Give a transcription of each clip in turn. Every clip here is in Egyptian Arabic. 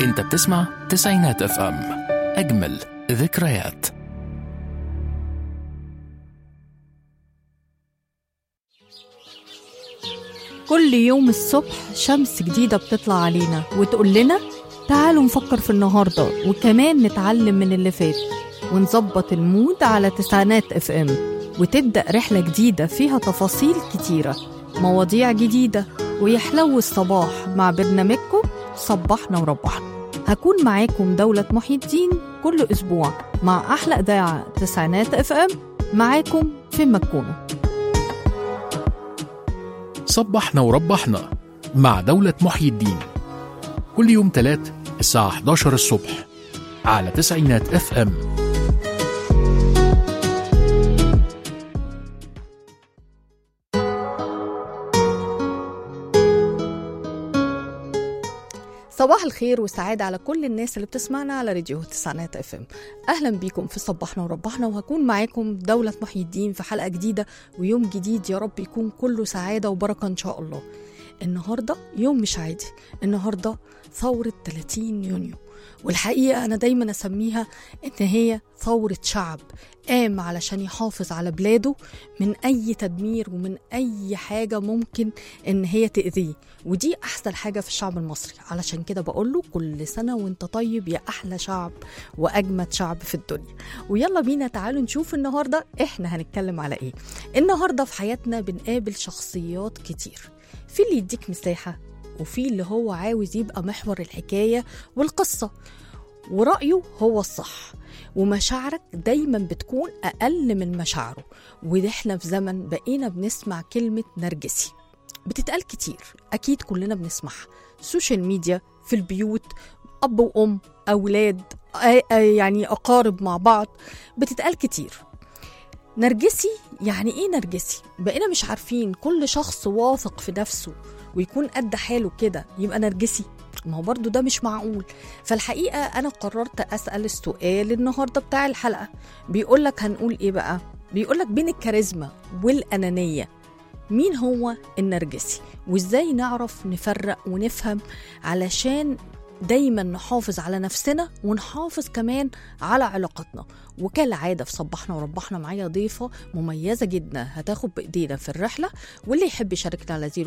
انت بتسمع تسعينات اف ام اجمل ذكريات كل يوم الصبح شمس جديدة بتطلع علينا وتقول لنا تعالوا نفكر في النهاردة وكمان نتعلم من اللي فات ونظبط المود على تسعينات اف ام وتبدأ رحلة جديدة فيها تفاصيل كتيرة مواضيع جديدة ويحلو الصباح مع برنامجكم صبحنا وربحنا هكون معاكم دولة محي الدين كل أسبوع مع أحلى إذاعة تسعينات اف ام معاكم فين ما تكونوا صبحنا وربحنا مع دولة محيي الدين كل يوم تلات الساعة 11 الصبح على تسعينات اف ام صباح الخير والسعادة على كل الناس اللي بتسمعنا على راديو تسعينات اف ام اهلا بيكم في صبحنا وربحنا وهكون معاكم دولة محي الدين في حلقة جديدة ويوم جديد يا رب يكون كله سعادة وبركة ان شاء الله النهاردة يوم مش عادي النهاردة ثورة 30 يونيو والحقيقة أنا دايما أسميها إن هي ثورة شعب قام علشان يحافظ على بلاده من أي تدمير ومن أي حاجة ممكن إن هي تأذيه ودي أحسن حاجة في الشعب المصري علشان كده بقوله كل سنة وانت طيب يا أحلى شعب وأجمد شعب في الدنيا ويلا بينا تعالوا نشوف النهاردة إحنا هنتكلم على إيه النهاردة في حياتنا بنقابل شخصيات كتير في اللي يديك مساحة وفي اللي هو عاوز يبقى محور الحكاية والقصة ورأيه هو الصح ومشاعرك دايما بتكون أقل من مشاعره وده احنا في زمن بقينا بنسمع كلمة نرجسي بتتقال كتير أكيد كلنا بنسمعها السوشيال ميديا في البيوت أب وأم أولاد آه، آه، يعني أقارب مع بعض بتتقال كتير نرجسي يعني ايه نرجسي بقينا مش عارفين كل شخص واثق في نفسه ويكون قد حاله كده يبقى نرجسي ما هو برضو ده مش معقول فالحقيقة أنا قررت أسأل السؤال النهاردة بتاع الحلقة بيقولك هنقول إيه بقى بيقولك بين الكاريزما والأنانية مين هو النرجسي وإزاي نعرف نفرق ونفهم علشان دايما نحافظ على نفسنا ونحافظ كمان على علاقتنا وكالعادة في صبحنا وربحنا معايا ضيفة مميزة جدا هتاخد بإيدينا في الرحلة واللي يحب يشاركنا على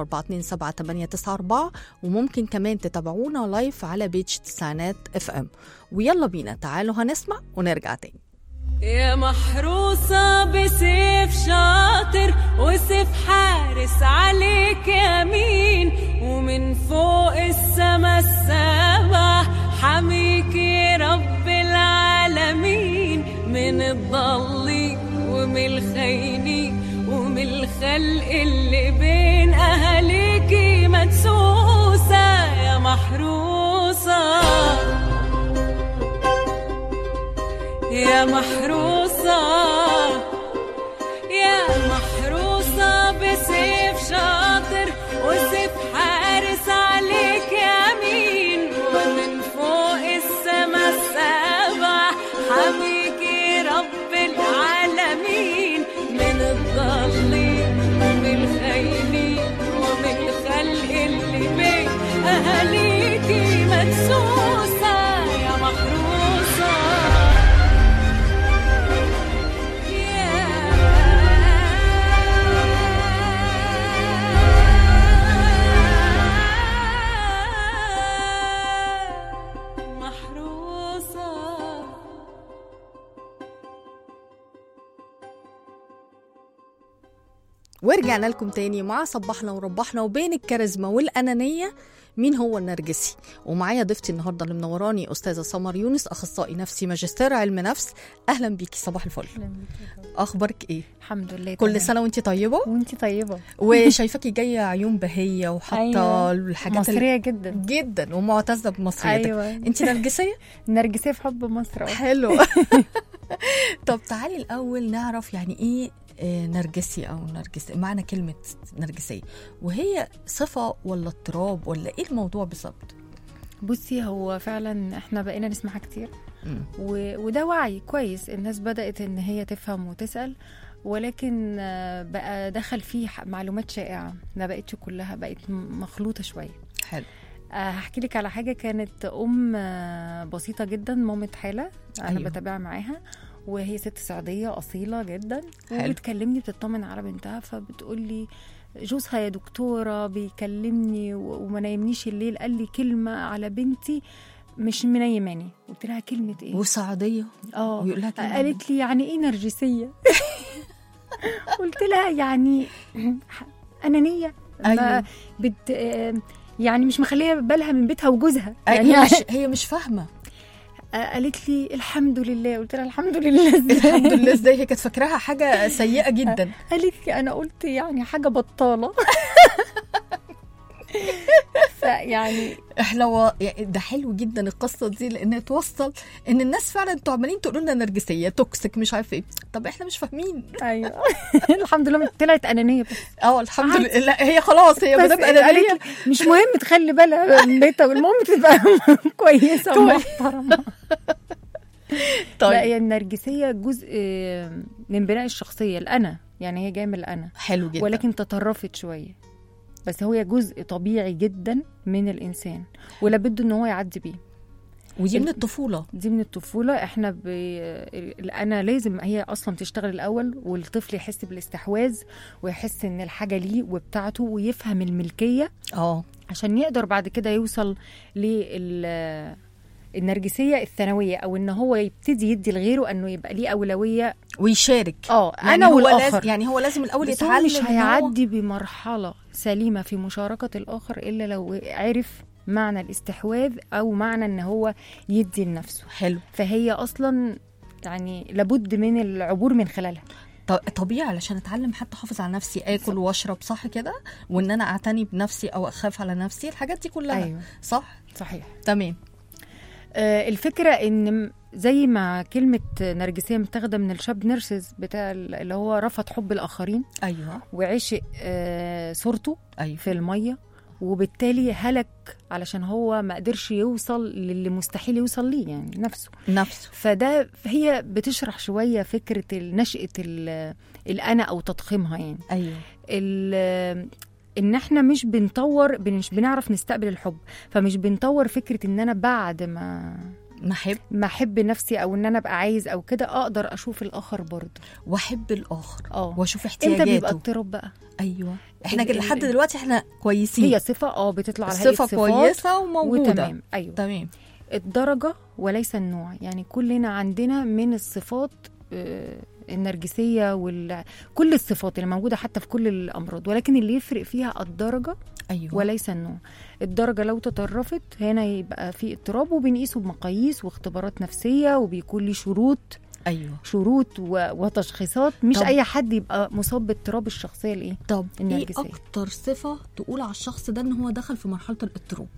0 وممكن كمان تتابعونا لايف على بيج تسعينات اف ام ويلا بينا تعالوا هنسمع ونرجع تاني يا محروسة بسيف شاطر وسيف حارس عليك يمين ومن فوق السما السبع حميكي رب العالمين من الضل ومن الخيل ومن الخلق اللي بين أهاليكي مدسوسة يا محروسة يا محروسة يا محروسة بسيف شاطر وسيف حارس عليك يمين ومن فوق السما السبع حميكي رب العالمين من الضل ومن الخيل ومن الخلق اللي بين أهاليكي مدسوسة يا محروسة محروسة ورجعنا لكم تاني مع صبحنا وربحنا وبين الكاريزما والأنانية مين هو النرجسي ومعايا ضيفتي النهارده اللي منوراني استاذه سمر يونس اخصائي نفسي ماجستير علم نفس اهلا بيكي صباح الفل اخبارك ايه الحمد لله كل تمام. سنه وانت طيبه وانتي طيبه وشايفاكي جايه عيون بهيه وحاطه أيوة. الحاجات اللي- مصريه جدا جدا ومعتزه بمصريتك ايوه انت نرجسيه نرجسيه في حب مصر أه. حلو طب تعالي الاول نعرف يعني ايه آه، نرجسي او نرجسي معنى كلمه نرجسيه وهي صفه ولا اضطراب ولا ايه الموضوع بالظبط بصي هو فعلا احنا بقينا نسمعها كتير مم. و... وده وعي كويس الناس بدات ان هي تفهم وتسال ولكن آه، بقى دخل فيه ح- معلومات شائعه ما بقتش كلها بقت م- مخلوطه شويه حلو آه، هحكي لك على حاجه كانت ام آه، بسيطه جدا مامة حاله انا أيوه. أيوه. بتابع معاها وهي ست سعوديه اصيله جدا حلو. وبتكلمني بتطمن على بنتها فبتقول لي جوزها يا دكتوره بيكلمني و- وما نايمنيش الليل قال لي كلمه على بنتي مش منيماني قلت لها كلمه ايه وسعوديه اه ويقول لها كلمة قالت لي يعني ايه نرجسيه قلت لها يعني انانيه ما أيوه. بت يعني مش مخليه بالها من بيتها وجوزها يعني يعني هي مش هي مش فاهمه قالت لي الحمد لله قلت لها الحمد لله ازاي الحمد لله ازاي هي كانت فاكراها حاجه سيئه جدا قالت لي انا قلت يعني حاجه بطاله فيعني احنا و... يعني ده حلو جدا القصه دي لان توصل ان الناس فعلا انتوا عمالين تقولوا لنا نرجسيه توكسيك مش عارف ايه طب احنا مش فاهمين ايوه الحمد لله طلعت انانيه بس اه الحمد عادي. لله لا هي خلاص هي بس مدام انانيه قالت لي مش مهم تخلي بالها من بيتها المهم تبقى كويسه كويس. ومحترمه لا طيب هي النرجسيه جزء من بناء الشخصيه الانا يعني هي جايه من الانا حلو جدا ولكن تطرفت شويه بس هو جزء طبيعي جدا من الانسان ولابد ان هو يعدي بيه ودي من الطفوله دي من الطفوله احنا ب... الانا لازم هي اصلا تشتغل الاول والطفل يحس بالاستحواذ ويحس ان الحاجه ليه وبتاعته ويفهم الملكيه اه عشان يقدر بعد كده يوصل لل النرجسيه الثانويه او ان هو يبتدي يدي لغيره انه يبقى ليه اولويه ويشارك اه يعني انا هو والاخر لازم يعني هو لازم الاول بس هو يتعلم مش إن هو- هيعدي بمرحله سليمه في مشاركه الاخر الا لو عرف معنى الاستحواذ او معنى ان هو يدي لنفسه حلو فهي اصلا يعني لابد من العبور من خلالها ط- طبيعي علشان اتعلم حتى احافظ على نفسي اكل واشرب صح كده وان انا اعتني بنفسي او اخاف على نفسي الحاجات دي كلها أيوة. صح صحيح تمام آه الفكره ان م- زي ما كلمه نرجسيه متاخده من الشاب نيرسز بتاع ال- اللي هو رفض حب الاخرين ايوه وعشق آه صورته ايوه في الميه وبالتالي هلك علشان هو ما قدرش يوصل للي مستحيل يوصل ليه يعني نفسه نفسه فده هي بتشرح شويه فكره ال- نشاه ال- الانا او تضخيمها يعني ايوه ال- ان احنا مش بنطور مش بنعرف نستقبل الحب فمش بنطور فكره ان انا بعد ما نحب ما احب نفسي او ان انا ابقى عايز او كده اقدر اشوف الاخر برضه واحب الاخر اه واشوف امتى بيبقى احتياجاته اضطراب بقى ايوه احنا ال- كده لحد ال- دلوقتي احنا كويسين هي صفه اه بتطلع على هيئه صفه صفات كويسه وموجوده وتمام ايوه تمام الدرجة وليس النوع يعني كلنا عندنا من الصفات آه، النرجسية وال... كل الصفات اللي موجودة حتى في كل الأمراض ولكن اللي يفرق فيها الدرجة ايوه وليس النوع الدرجة لو تطرفت هنا يبقى في اضطراب وبنقيسه بمقاييس واختبارات نفسية وبيكون ليه شروط ايوه شروط و... وتشخيصات مش طب- أي حد يبقى مصاب باضطراب الشخصية الإيه طب ايه النرجسية. اكتر صفه تقول على الشخص ده ان هو دخل في مرحله الاضطراب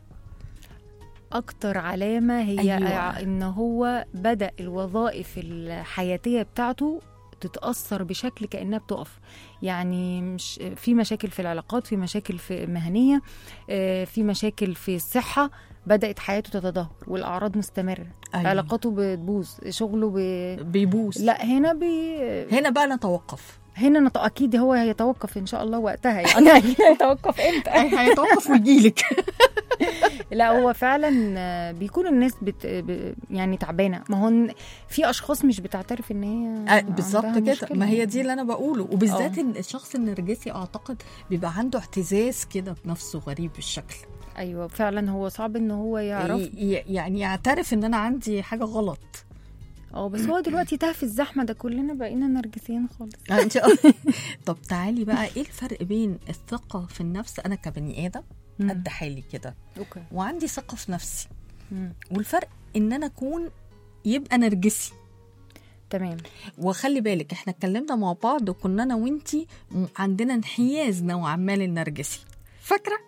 أكتر علامة هي أيوة. أيوة. إن هو بدأ الوظائف الحياتية بتاعته تتأثر بشكل كأنها بتقف يعني مش في مشاكل في العلاقات في مشاكل في مهنية آه، في مشاكل في الصحة بدأت حياته تتدهور والأعراض مستمرة أيوة. علاقاته بتبوظ شغله ب... بيبوس لا هنا بي... هنا بقى نتوقف هنا نط... أكيد هو هيتوقف إن شاء الله وقتها يعني هيتوقف إمتى هيتوقف ويجيلك لا هو فعلا آه، بيكون الناس بت... ب- يعني تعبانه ما هو ن- في اشخاص مش بتعترف ان هي آه، بالظبط عندها كده مشكلة. ما هي دي اللي انا بقوله وبالذات آه. ان الشخص النرجسي اعتقد بيبقى عنده اعتزاز كده بنفسه غريب الشكل ايوه فعلا هو صعب ان هو يعرف ي- ي- يعني يعترف ان انا عندي حاجه غلط اه بس هو دلوقتي تاه في الزحمه ده كلنا بقينا نرجسيين خالص آه، إن شاء الله. طب تعالي بقى ايه الفرق بين الثقه في النفس انا كبني ادم مم. قد حالي كده اوكي وعندي ثقه في نفسي مم. والفرق ان انا اكون يبقى نرجسي تمام وخلي بالك احنا اتكلمنا مع بعض وكنا انا وانتي م- عندنا انحياز نوعا ما للنرجسي فاكره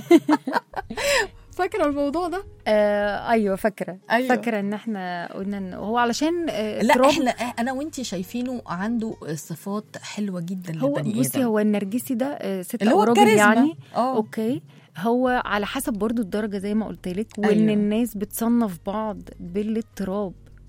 فاكره الموضوع ده آه ايوه فاكره أيوة. فاكره ان احنا قلنا ان هو علشان آه لا اضطراب- احنا انا وانتي شايفينه عنده صفات حلوه جدا هو للبني بصي ادم هو النرجسي ده آه ست اللي او هو راجل الكاريزما. يعني اه اوكي هو على حسب برضو الدرجه زي ما قلت لك وان أيوة. أيوة. الناس بتصنف بعض بالاضطراب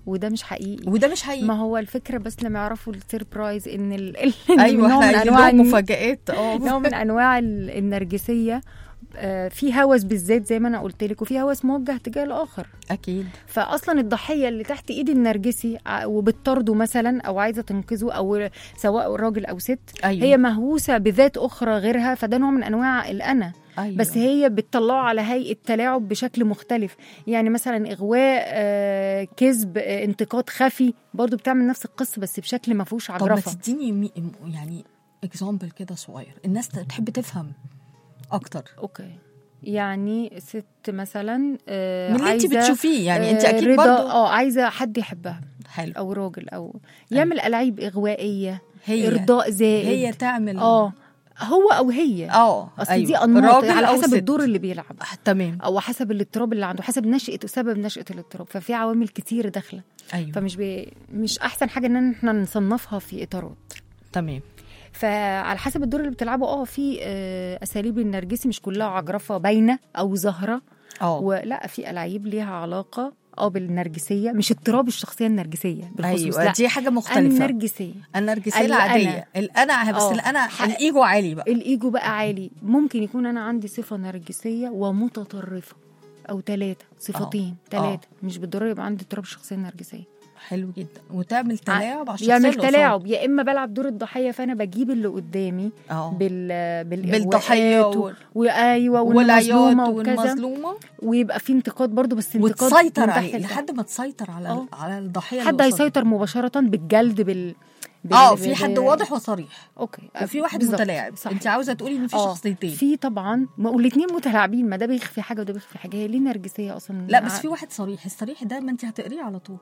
وده مش حقيقي وده مش حقيقي ما هو الفكره بس لما يعرفوا السيربرايز ان ال... ال- ايوه نوع احنا من قايلين انواع لهم الن- مفاجآت اه نوع من انواع ال- النرجسيه آه، في هوس بالذات زي ما انا قلت لك وفي هوس موجه تجاه الاخر اكيد فاصلا الضحيه اللي تحت ايد النرجسي ع- وبتطارده مثلا او عايزه تنقذه او سواء راجل او ست ايوه هي مهووسه بذات اخرى غيرها فده نوع من انواع الانا أيوة. بس هي بتطلعه على هيئه تلاعب بشكل مختلف يعني مثلا اغواء آه، كذب آه، انتقاد خفي برضو بتعمل نفس القصه بس بشكل ما فيهوش طب ما عجرفه تديني مي... يعني اكزامبل كده صغير الناس تحب تفهم اكتر اوكي يعني ست مثلا آه، من اللي انت عايزة، بتشوفيه يعني انت آه، اكيد رضا برضه اه عايزه حد يحبها حلو او راجل او يعمل العاب اغوائيه هي ارضاء زائد هي تعمل اه هو او هي اه اصل أيوة. دي انماط راجل على أو حسب ست. الدور اللي بيلعب آه، تمام او حسب الاضطراب اللي عنده حسب نشأة سبب نشأة الاضطراب ففي عوامل كتير داخله ايوه فمش بي... مش احسن حاجه ان احنا نصنفها في اطارات تمام فعلى حسب الدور اللي بتلعبه اه في آه، اساليب النرجسي مش كلها عجرفه باينه او ظاهره اه ولا في العاب ليها علاقه اه بالنرجسيه مش اضطراب الشخصيه النرجسيه بالخصوص ايوه لا دي حاجه مختلفه النرجسيه النرجسيه الأنا. العاديه الانا بس آه. الانا ح- الايجو عالي بقى الايجو بقى عالي ممكن يكون انا عندي صفه نرجسيه ومتطرفه او ثلاثه صفتين آه. ثلاثه مش بالضروره يبقى عندي اضطراب الشخصيه النرجسيه حلو جدا وتعمل تلاعب على الشخصيه يعمل اللي قصاد. تلاعب يا اما بلعب دور الضحيه فانا بجيب اللي قدامي اه بال بالإغواءات بالضحيه و- وال- وايوه والعياط والمظلومه وكذا والمظلومه ويبقى في انتقاد برضو بس انتقاد وتسيطر من عليه تحت لحد ما تسيطر على آه. على الضحيه حد اللي قصاد. هيسيطر مباشره بالجلد بال, بال... اه بال- في حد واضح وصريح اوكي وفي واحد بالظبط. متلاعب صح. انت عاوزه تقولي ان في آه. شخصيتين في طبعا والاثنين متلاعبين ما ده بيخفي حاجه وده بيخفي حاجه هي ليه نرجسيه اصلا لا بس في واحد صريح الصريح ده ما انت هتقريه على طول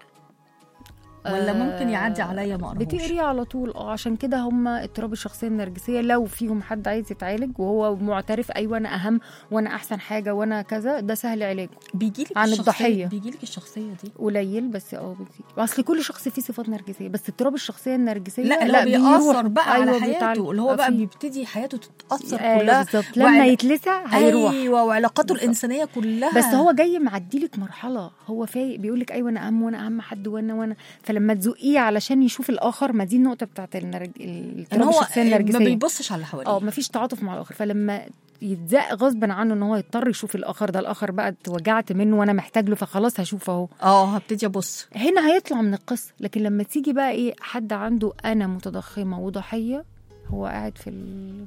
ولا ممكن يعدي عليا ما اقراهوش بتقري على طول اه عشان كده هم اضطراب الشخصيه النرجسيه لو فيهم حد عايز يتعالج وهو معترف ايوه انا اهم وانا احسن حاجه وانا كذا ده سهل علاجه بيجي لك عن الشخصية الضحية. بيجي لك الشخصيه دي قليل بس اه بتيجي اصل كل شخص فيه صفات نرجسيه بس اضطراب الشخصيه النرجسيه لا لا بيأثر بيروح. بقى على أيوة حياته بيتعالج. اللي هو آه، بقى فيه. بيبتدي حياته تتأثر ايوه كلها بالظبط لما وعلا- يتلسع هيروح ايوه وعلاقاته بالظبط. الانسانيه كلها بس هو جاي معديلك مرحله هو فايق بيقول لك ايوه انا اهم وانا اهم حد وانا وانا فلما تزقيه علشان يشوف الاخر ما دي النقطه بتاعت النرج... ان اضطراب هو الشخصيه ما النرجسيه بيبصش على اللي حواليه اه مفيش تعاطف مع الاخر فلما يتزق غصبا عنه ان هو يضطر يشوف الاخر ده الاخر بقى اتوجعت منه وانا محتاج له فخلاص هشوفه اهو اه هبتدي ابص هنا هيطلع من القصه لكن لما تيجي بقى ايه حد عنده انا متضخمه وضحيه هو قاعد في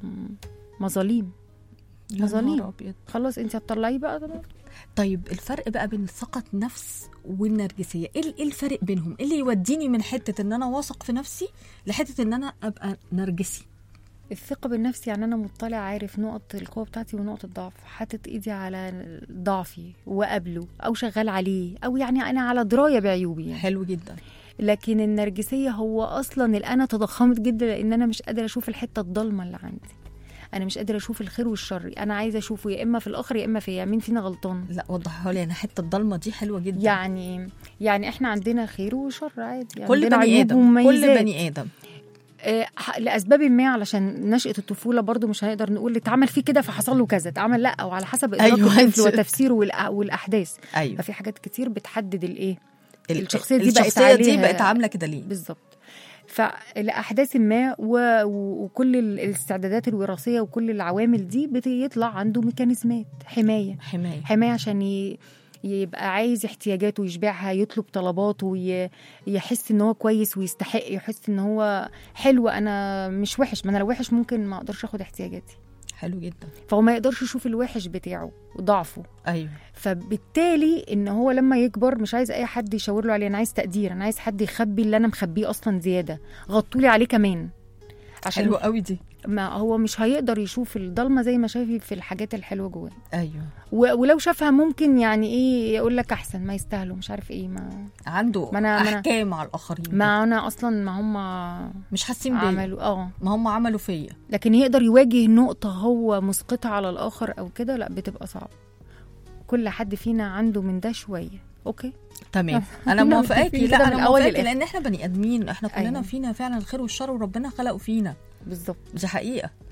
المظاليم يا مظاليم. نهار أبيض. خلاص انت هتطلعيه بقى ده طيب الفرق بقى بين ثقة نفس والنرجسية ايه ايه الفرق بينهم ايه اللي يوديني من حتة ان انا واثق في نفسي لحتة ان انا ابقى نرجسي الثقة بالنفس يعني أنا مطلع عارف نقط القوة بتاعتي ونقط الضعف حاطط إيدي على ضعفي وقابله أو شغال عليه أو يعني أنا على دراية بعيوبي يعني. حلو جدا لكن النرجسية هو أصلا الأنا تضخمت جدا لأن أنا مش قادرة أشوف الحتة الضلمة اللي عندي أنا مش قادرة أشوف الخير والشر أنا عايزة أشوفه يا إما في الآخر يا إما فيا مين فينا غلطان لا وضحها لي انا حتة الضلمة دي حلوة جدا يعني يعني إحنا عندنا خير وشر عادي يعني كل عندنا بني عيوب ادم كل ومميزات. بني ادم آه، ح- لاسباب ما علشان نشاه الطفوله برضو مش هنقدر نقول اتعمل فيه كده فحصل له كذا اتعمل لا او على حسب ادراك أيوة، أيوة أنت- وتفسيره والأ- والاحداث ايوه ففي حاجات كتير بتحدد الايه ال- الشخصية دي بقت الشخصية دي عليها- بقت عاملة كده ليه بالظبط فلاحداث ما و... و- وكل ال- الاستعدادات الوراثيه وكل العوامل دي بيطلع عنده ميكانيزمات حمايه حماية حمايه عشان ي... يبقى عايز احتياجاته يشبعها يطلب طلباته ي... يحس ان هو كويس ويستحق يحس ان هو حلو انا مش وحش ما انا لو وحش ممكن ما اقدرش اخد احتياجاتي حلو جدا فهو ما يقدرش يشوف الوحش بتاعه وضعفه ايوه فبالتالي ان هو لما يكبر مش عايز اي حد يشاور له عليه انا عايز تقدير انا عايز حد يخبي اللي انا مخبيه اصلا زياده غطولي عليه كمان عشان حلوة قوي دي ما هو مش هيقدر يشوف الضلمه زي ما شايف في الحاجات الحلوه جواه ايوه و- ولو شافها ممكن يعني ايه يقول لك احسن ما يستاهلوا مش عارف ايه ما عنده ما أنا- ما أنا- احكام على الاخرين ما انا اصلا ما هم مش حاسين بيا عملوا اه ما هم عملوا فيا لكن يقدر يواجه نقطه هو مسقطها على الاخر او كده لا بتبقى صعب كل حد فينا عنده من ده شويه اوكي تمام انا كنا موافقاكي متفقين لا كده من انا الأول موافقاكي للآخر. لان احنا بني ادمين احنا كلنا أيوة. فينا فعلا الخير والشر وربنا خلقه فينا بالظبط دي حقيقه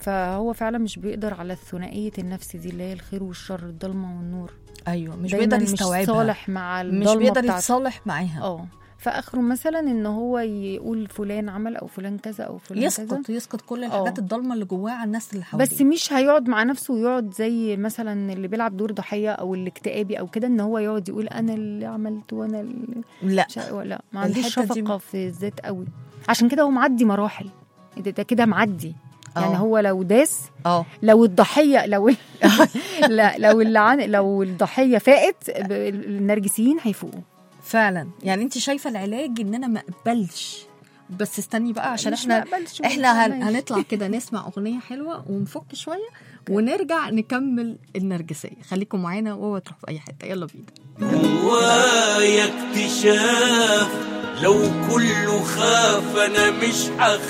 فهو فعلا مش بيقدر على الثنائيه النفس دي اللي هي الخير والشر الضلمه والنور ايوه مش دايماً بيقدر مش يستوعبها صالح مع مش الضلمه بيقدر بتاعته. يتصالح معاها اه فاخره مثلا ان هو يقول فلان عمل او فلان كذا او فلان كذا يسقط يسقط كل الحاجات اه. الضلمه اللي جواه على الناس اللي حواليه بس مش هيقعد مع نفسه ويقعد زي مثلا اللي بيلعب دور ضحيه او الاكتئابي او كده ان هو يقعد يقول انا اللي عملت وانا اللي لا مش عارف- لا ما عندوش الحتة دي- شفقه في الذات قوي عشان كده هو معدي مراحل ده, ده كده معدي يعني اه. هو لو داس اه لو الضحيه لو ال- لا لو اللي عن لو الضحيه فاقت ب- النرجسيين هيفوقوا فعلا يعني انت شايفه العلاج ان انا ما اقبلش بس استني بقى عشان مش احنا مقبلش احنا هن... ماشي. هنطلع كده نسمع اغنيه حلوه ونفك شويه ونرجع نكمل النرجسيه خليكم معانا واوعوا تروحوا في اي حته يلا بينا جوايا اكتشاف لو كله خاف انا مش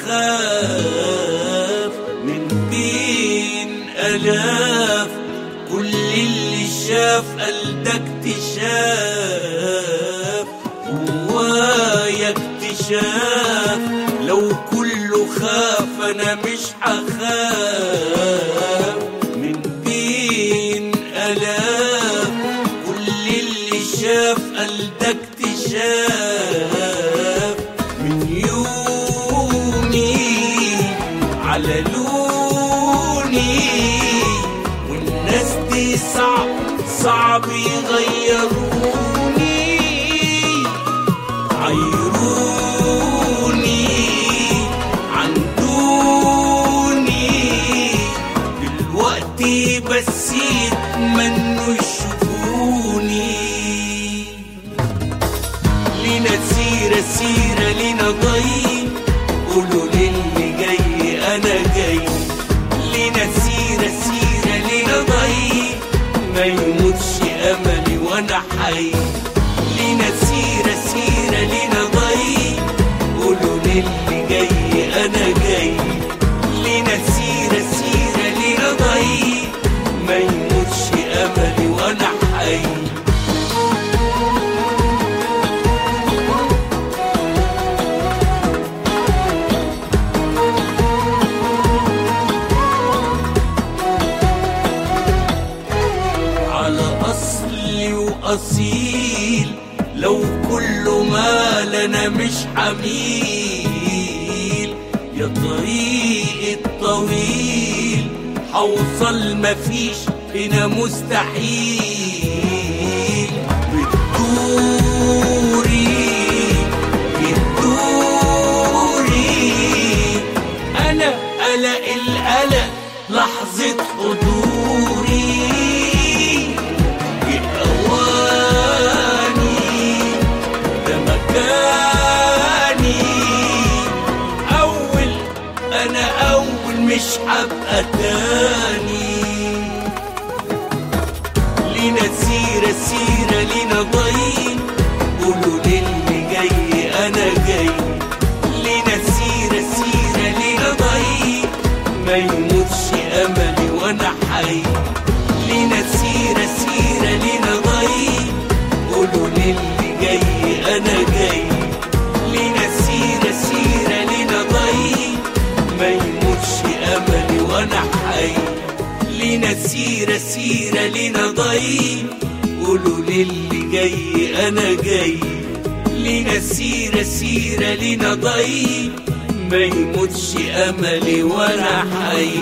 هخاف من بين الاف كل اللي شاف قال ده اكتشاف جوايا اكتشاف لو كله خاف انا مش هخاف من بين الاف كل اللي شاف قال ده اكتشاف من يومي على لوني والناس دي صعب صعب يغيروني عيروني عن دوني دلوقتي بس يتمنوا يشوفوني لينا سيرة سيرة لينا ضي قولوا للي جاي أنا جاي لينا سيرة سيرة لينا ضي ما يموتش أملي وأنا حي لينا سيرة سيرة لينا ضي قولوا للي جاي أنا جاي لينا سيرة سيرة لينا ضي ما يموتش أملي وأنا حي على أصلي وأصيل لو كل ما لنا مش حميل يا طريق الطويل حوصل مفيش هنا مستحيل بتدوري بتدوري أنا قلق القلق لحظة حضوري أواني ده مكاني أول أنا أول مش هبقى تاني لينا سيرة سيرة لينا ضي قولوا للي جاي أنا جاي لينا سيرة سيرة لينا ضي ما يموتش أملي وأنا حي لينا سيرة سيرة لينا ضي قولوا للي جاي أنا جاي لينا سيرة سيرة لينا ضي ما يموتش أملي وأنا حي لينا سيرة سيرة لينا ضي قولوا للي جاي أنا جاي لينا سيرة سيرة لينا ضي ما يموتش أملي وأنا حي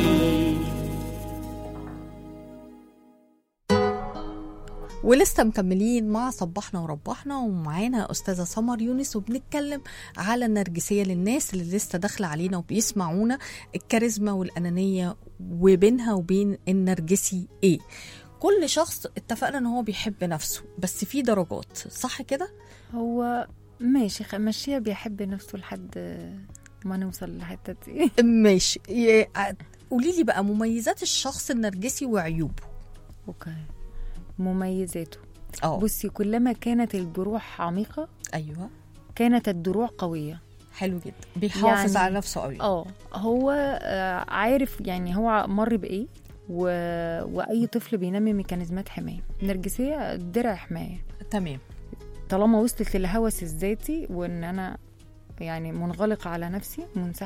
ولسه مكملين مع صبحنا وربحنا ومعانا استاذه سمر يونس وبنتكلم على النرجسيه للناس اللي لسه داخله علينا وبيسمعونا الكاريزما والانانيه وبينها وبين النرجسي ايه كل شخص اتفقنا ان هو بيحب نفسه بس في درجات صح كده هو ماشي خ- مشيها بيحب نفسه لحد ما نوصل للحته دي ماشي ي- قولي لي بقى مميزات الشخص النرجسي وعيوبه اوكي مميزاته اه بصي كلما كانت الجروح عميقه ايوه كانت الدروع قويه حلو جدا بيحافظ يعني- على نفسه قوي اه هو آه، عارف يعني هو مر بايه و... واي طفل بينمي ميكانيزمات حمايه النرجسيه درع حمايه تمام طالما وصلت للهوس الذاتي وان انا يعني منغلقه على نفسي منسحب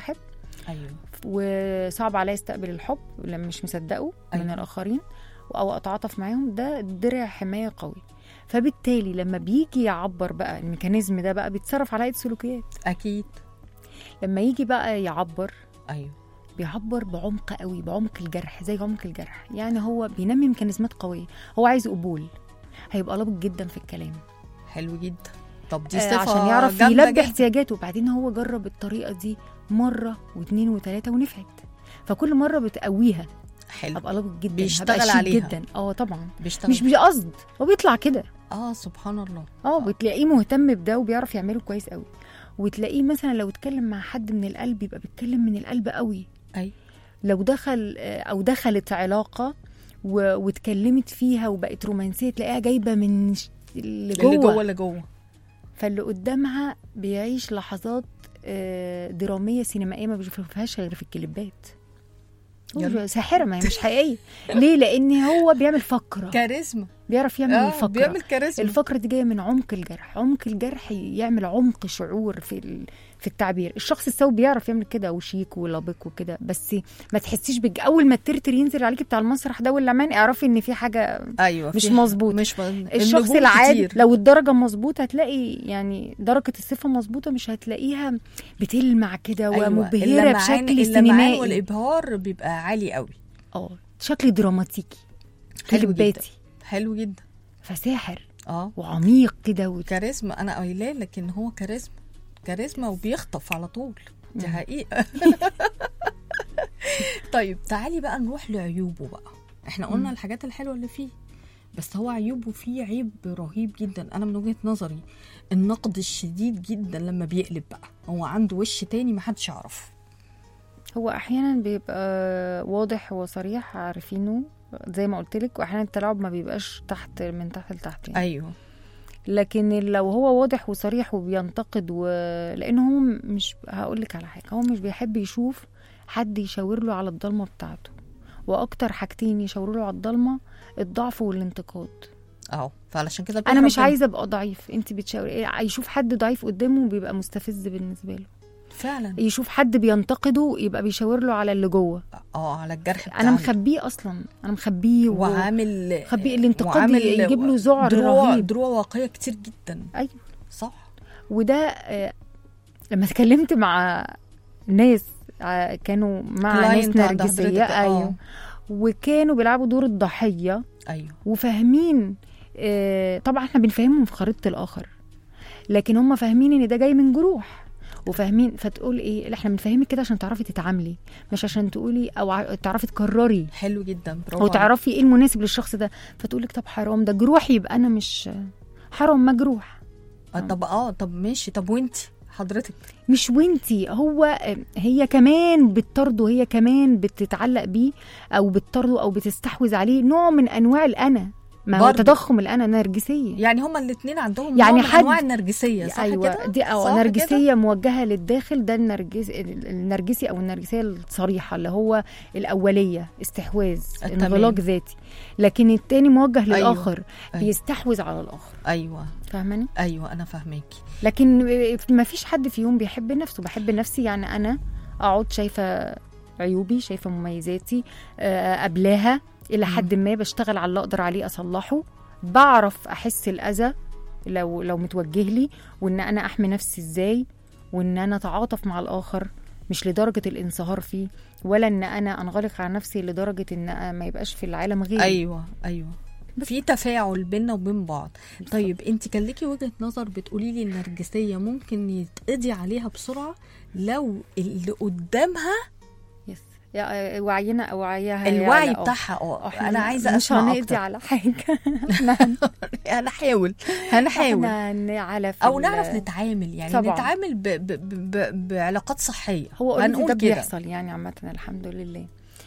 ايوه وصعب عليا استقبل الحب لما مش مصدقه من أيوة. الاخرين او اتعاطف معاهم ده درع حمايه قوي فبالتالي لما بيجي يعبر بقى الميكانيزم ده بقى بيتصرف على ايد سلوكيات اكيد لما يجي بقى يعبر ايوه بيعبر بعمق قوي بعمق الجرح زي عمق الجرح يعني هو بينمي ميكانيزمات قويه هو عايز قبول هيبقى لابق جدا في الكلام حلو جدا طب دي آه، صفه عشان يعرف جامدة يلبي جداً. احتياجاته وبعدين هو جرب الطريقه دي مره واثنين وثلاثه ونفعت فكل مره بتقويها حلو ابقى لابق جدا بيشتغل هبقى شيك عليها. جدا اه طبعا بيشتغل مش بقصد هو بيطلع كده اه سبحان الله اه بتلاقيه مهتم بده وبيعرف يعمله كويس قوي وتلاقيه مثلا لو اتكلم مع حد من القلب يبقى بيتكلم من القلب قوي اي لو دخل آه، او دخلت علاقه و... واتكلمت فيها وبقت رومانسيه تلاقيها جايبه من ش- اللي اللي جوه جوه اللي جوه فاللي قدامها بيعيش لحظات آه، دراميه سينمائيه ما بيشوفهاش غير في الكليبات هو يلا. ساحره ما هي مش حقيقيه ليه لان هو بيعمل فقره كاريزما بيعرف يعمل اه الفقره بيعمل كاريزما الفقرة دي جاية من عمق الجرح عمق الجرح يعمل عمق شعور في ال... في التعبير الشخص السوي بيعرف يعمل كده وشيك ولبق وكده بس ما تحسيش بج... اول ما الترتر ينزل عليكي بتاع المسرح ده واللمان اعرفي ان في حاجة ايوه مش في- مظبوط. مش م... الشخص النجوم العادي كتير. لو الدرجة مظبوطة هتلاقي يعني درجة الصفة مظبوطة مش هتلاقيها بتلمع كده أيوة. ومبهرة اللمعان- بشكل اللمعان سينمائي والابهار بيبقى عالي قوي اه شكل دراماتيكي حلو جدا. كليباتي حلو جدا فساحر اه وعميق كده و... كاريزما انا قايله لكن هو كاريزما كاريزما وبيخطف على طول دي حقيقه طيب تعالي بقى نروح لعيوبه بقى احنا قلنا الحاجات الحلوه اللي فيه بس هو عيوبه فيه عيب رهيب جدا انا من وجهه نظري النقد الشديد جدا لما بيقلب بقى هو عنده وش تاني محدش يعرفه هو احيانا بيبقى واضح وصريح عارفينه زي ما قلت لك واحيانا التلاعب ما بيبقاش تحت من تحت لتحت يعني. ايوه لكن لو هو واضح وصريح وبينتقد و... لانه هو مش هقول لك على حاجه هو مش بيحب يشوف حد يشاور له على الضلمه بتاعته واكتر حاجتين يشاوروا له على الضلمه الضعف والانتقاد اهو فعلشان كده انا مش بيهرب عايزه ابقى ضعيف انت بتشاوري إيه، يشوف حد ضعيف قدامه بيبقى مستفز بالنسبه له فعلا يشوف حد بينتقده يبقى بيشاور له على اللي جوه اه على الجرح بتاعنا انا مخبيه اصلا انا مخبيه و... وعامل خبي الانتقاد وعامل يجيب له ذعر دروع رهيب. دروع واقعيه كتير جدا ايوه صح وده آه، لما اتكلمت مع ناس آه، كانوا مع ناس كلاينت عند نرجسيه حضرتك، آه. ايوه وكانوا بيلعبوا دور الضحيه ايوه وفاهمين آه، طبعا احنا بنفهمهم في خريطه الاخر لكن هم فاهمين ان ده جاي من جروح وفاهمين فتقول ايه لا احنا بنفهمك كده عشان تعرفي تتعاملي مش عشان تقولي او ع- تعرفي تكرري حلو جدا برافو او عليك. تعرفي ايه المناسب للشخص ده فتقول لك طب حرام ده جروح يبقى انا مش حرام مجروح آه طب اه طب ماشي طب وانتي حضرتك مش وانتي هو هي كمان بتطرده هي كمان بتتعلق بيه او بتطرده او بتستحوذ عليه نوع من انواع الانا ما هو برضه. تضخم الانا نرجسيه يعني هما الاثنين عندهم يعني نوع من حد- انواع النرجسيه صح ايوه كده دي صح او كده؟ نرجسيه موجهه للداخل ده النرجس النرجسي او النرجسيه الصريحه اللي هو الاوليه استحواذ التمام. انغلاق ذاتي لكن التاني موجه أيوة. للاخر أيوة. بيستحوذ على الاخر ايوه فاهماني ايوه انا فاهماكي لكن ما فيش حد فيهم بيحب نفسه بحب نفسي يعني انا اقعد شايفه عيوبي شايفه مميزاتي آه، قبلاها الى حد ما بشتغل على اللي اقدر عليه اصلحه بعرف احس الاذى لو لو متوجه لي وان انا احمي نفسي ازاي وان انا اتعاطف مع الاخر مش لدرجه الانصهار فيه ولا ان انا انغلق على نفسي لدرجه ان ما يبقاش في العالم غيري ايوه ايوه في تفاعل بيننا وبين بعض طيب انت كان ليكي وجهه نظر بتقولي لي النرجسيه ممكن يتقضي عليها بسرعه لو اللي قدامها يس يا- وعينا او وعيها الوعي يعلى. آه. بتاعها اه احنا انا عايزه مش اسمع هنقضي اكتر على حاجه احنا هنحاول هنحاول احنا نعلى في او ال- نعرف نتعامل يعني طبعاً. نتعامل ب ب ب ب بعلاقات صحيه هو already هنقول ده كده بيحصل يعني عامه الحمد لله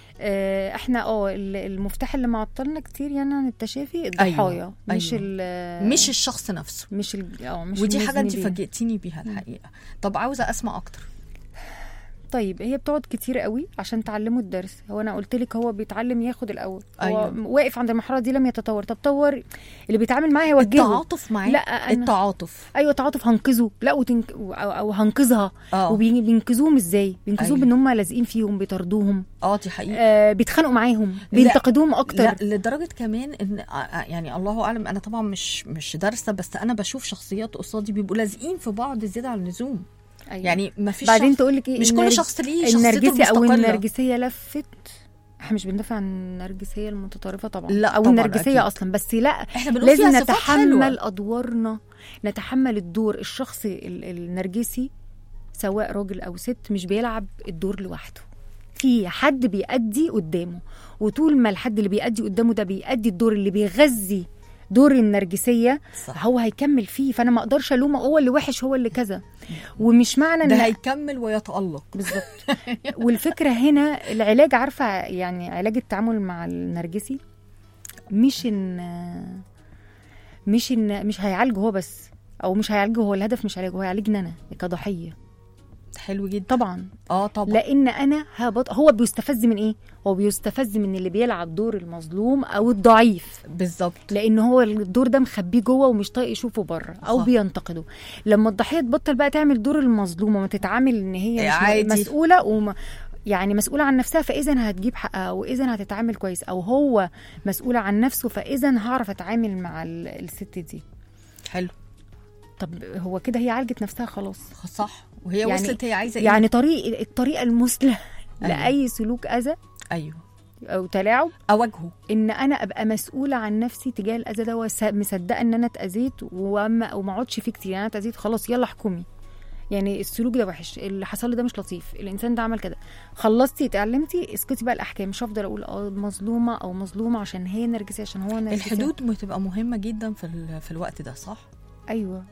آه، احنا اه ال- المفتاح اللي معطلنا كتير يعني عن التشافي الضحايا مش أيوة. ال مش الشخص نفسه مش ال اه مش ودي حاجه انت المذنبين. فاجئتيني بيها الحقيقه طب عاوزه اسمع اكتر طيب هي بتقعد كتير قوي عشان تعلمه الدرس هو انا قلت لك هو بيتعلم ياخد الاول هو أيوة. واقف عند المرحله دي لم يتطور طب طور اللي بيتعامل معاه هيوجهه التعاطف معاه لا أنا... التعاطف ايوه تعاطف هنقذه لا وتنك... او, أو هنقذها اه وبينقذوهم ازاي بينقذوهم أيوة. بان هم لازقين فيهم بيطردوهم اه دي حقيقه آه بيتخانقوا معاهم لا. بينتقدوهم اكتر لا لدرجه كمان ان آه، آه، يعني الله اعلم انا طبعا مش مش دارسه بس انا بشوف شخصيات قصادي بيبقوا لازقين في بعض زياده عن اللزوم أيوة. يعني ما فيش بعدين شخص تقول لك ايه مش كل النرج- شخص ليه شخصيته النرجسي او المستقلة. النرجسيه لفت احنا مش بندافع عن النرجسيه المتطرفه طبعا لا او طبعاً، النرجسيه أكيد. اصلا بس لا احنا بنقول لازم فيها صفات نتحمل حلوة. ادوارنا نتحمل الدور الشخصي ال- النرجسي سواء راجل او ست مش بيلعب الدور لوحده في حد بيأدي قدامه وطول ما الحد اللي بيأدي قدامه ده بيأدي الدور اللي بيغذي دور النرجسيه صح. هو هيكمل فيه فانا ما اقدرش الومه هو اللي وحش هو اللي كذا ومش معنى ده ان هيكمل ويتألق بالظبط والفكره هنا العلاج عارفه يعني علاج التعامل مع النرجسي مش ان مش ان مش هيعالجه هو بس او مش هيعالجه هو الهدف مش علاجه هو هيعالجني انا كضحيه حلو جدا طبعا اه طبعا لان انا هبط هو بيستفز من ايه هو بيستفز من اللي بيلعب دور المظلوم او الضعيف بالظبط لان هو الدور ده مخبيه جوه ومش طايق يشوفه بره او صح. بينتقده لما الضحيه تبطل بقى تعمل دور المظلومه وما تتعامل ان هي مش عادي. مسؤوله وما يعني مسؤوله عن نفسها فاذا هتجيب حقها واذا هتتعامل كويس او هو مسؤول عن نفسه فاذا هعرف اتعامل مع ال- الست دي حلو طب هو كده هي عالجت نفسها خلاص صح وهي يعني- وصلت هي عايزه ايه يعني طريق الطريقه المثلى أيوة. لاي سلوك اذى ايوه او تلاعب اواجهه ان انا ابقى مسؤوله عن نفسي تجاه الاذى ده ومصدقه ان انا اتاذيت وما وما اقعدش فيه كتير يعني انا اتاذيت خلاص يلا احكمي يعني السلوك ده وحش اللي حصل لي ده مش لطيف الانسان ده عمل كده خلصتي اتعلمتي اسكتي بقى الاحكام مش هفضل اقول اه مظلومه او مظلومه عشان هي نرجسيه عشان هو نرجسي الحدود بتبقى مهمه جدا في ال- في الوقت ده صح ايوه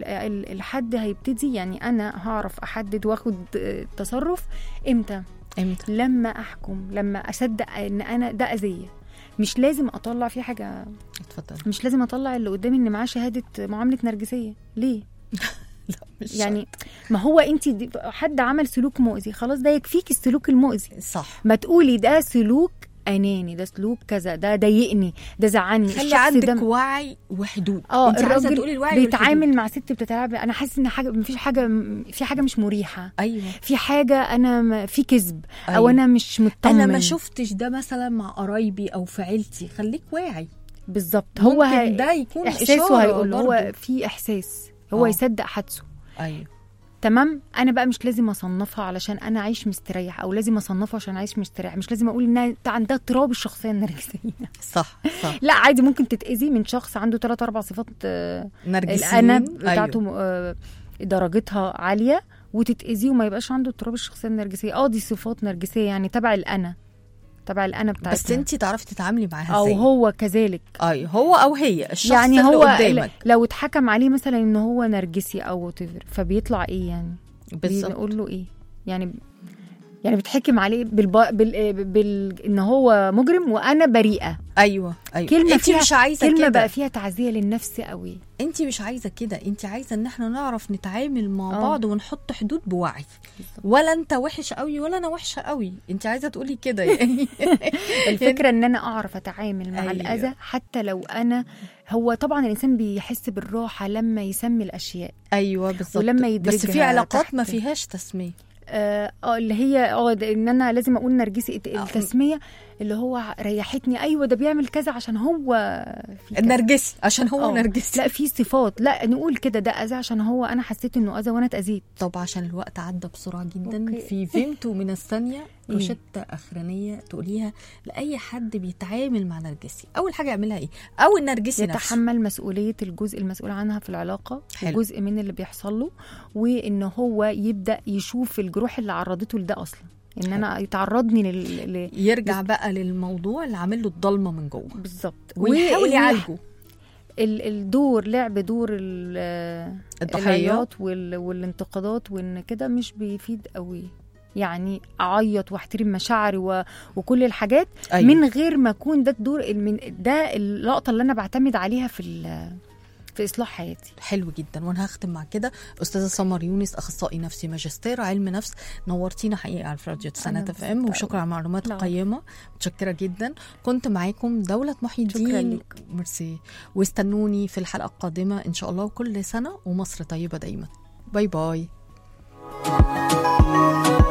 والحد هيبتدي يعني انا هعرف احدد واخد آه، تصرف امتى امتى لما احكم لما اصدق ان انا ده اذيه مش لازم اطلع في حاجه اتفضل مش لازم اطلع اللي قدامي ان معاه شهاده معامله نرجسيه ليه لا مش يعني ما هو انت دي- حد عمل سلوك مؤذي خلاص ده يكفيك السلوك المؤذي صح ما تقولي ده سلوك اناني ده سلوك كذا ده ضايقني ده زعلني خلي الشخص عندك ده وعي وحدود اه انت عايزه الراجل تقولي الوعي بيتعامل والحدود. مع ست بتتعب انا حاسس ان حاجه مفيش حاجه في حاجه مش مريحه ايوه في حاجه انا ما- في كذب او أيوة. انا مش مطمن انا ما شفتش ده مثلا مع قرايبي او في عيلتي خليك واعي بالظبط هو ممكن هي... ده يكون احساسه إشارة هيقول هو برضه. في احساس هو آه. يصدق حدسه ايوه تمام انا بقى مش لازم اصنفها علشان انا عايش مستريح او لازم اصنفها عشان عايش مستريح مش لازم اقول انها ده عندها اضطراب الشخصيه النرجسيه صح صح لا عادي ممكن تتاذي من شخص عنده ثلاث اربع صفات آه، نرجسيين الانا أيوة. بتاعته آه، درجتها عاليه وتتاذي وما يبقاش عنده اضطراب الشخصيه النرجسيه اه دي صفات نرجسيه يعني تبع الانا تبع الانا بتاعتها بس انت تعرفي تتعاملي معاها او ازاي هو كذلك ايوه هو او هي الشخص يعني اللي هو قدامك لو اتحكم عليه مثلا ان هو نرجسي او whatever فبيطلع ايه يعني بالظبط بنقول له ايه يعني يعني بتحكم عليه بالب... بال... بال... ان هو مجرم وانا بريئه ايوه ايوه كلمه انت فيها مش عايزه كلمه كده بقى فيها تعزيه للنفس قوي انت مش عايزه كده انت عايزه ان احنا نعرف نتعامل مع آه. بعض ونحط حدود بوعي ولا انت وحش قوي ولا انا وحشه قوي انت عايزه تقولي كده يعني الفكره ان انا اعرف اتعامل مع أيوة. أيوه. الاذى حتى لو انا هو طبعا الانسان بيحس بالراحه لما يسمي الاشياء ايوه بالظبط ولما بس في يدرجها علاقات ما تحت. فيهاش تسميه اه آه، اللي هي اه ده ان انا لازم اقول نرجسي الت- التسميه اللي هو ريحتني ايوه ده بيعمل كذا عشان هو في كذا. النرجسي عشان هو آه. نرجسي لا في صفات لا نقول كده ده اذى عشان هو انا حسيت انه اذى وانا اتاذيت طب عشان الوقت عدى بسرعة جدا أوكي. في فيمتو من الثانية إيه؟ روشتة أخرانية تقوليها لأي حد بيتعامل مع نرجسي أول حاجة يعملها إيه؟ أو النرجسي نفسه يتحمل مسؤوليه الجزء المسؤول عنها في العلاقه حلو. وجزء من اللي بيحصل له وان هو يبدا يشوف الجروح اللي عرضته لده اصلا ان انا يتعرضني لل... ل... يرجع بقى للموضوع اللي عامل له الضلمة من جوه بالظبط ويحاول وإن يعالجه ال- الدور لعب دور ال- الضحية العياط وال- والانتقادات وان كده مش بيفيد قوي يعني اعيط واحترم مشاعري و... وكل الحاجات أيوة. من غير ما اكون ده الدور من ده اللقطه اللي انا بعتمد عليها في ال... في اصلاح حياتي حلو جدا وانا هختم مع كده استاذه سمر يونس اخصائي نفسي ماجستير علم نفس نورتينا حقيقه على راديو تسعينات اف ام انبسطت وشكرا على المعلومات لا. القيمه متشكره جدا كنت معاكم دوله محي شكراً الدين ليك. ميرسي واستنوني في الحلقه القادمه ان شاء الله كل سنه ومصر طيبه دايما باي باي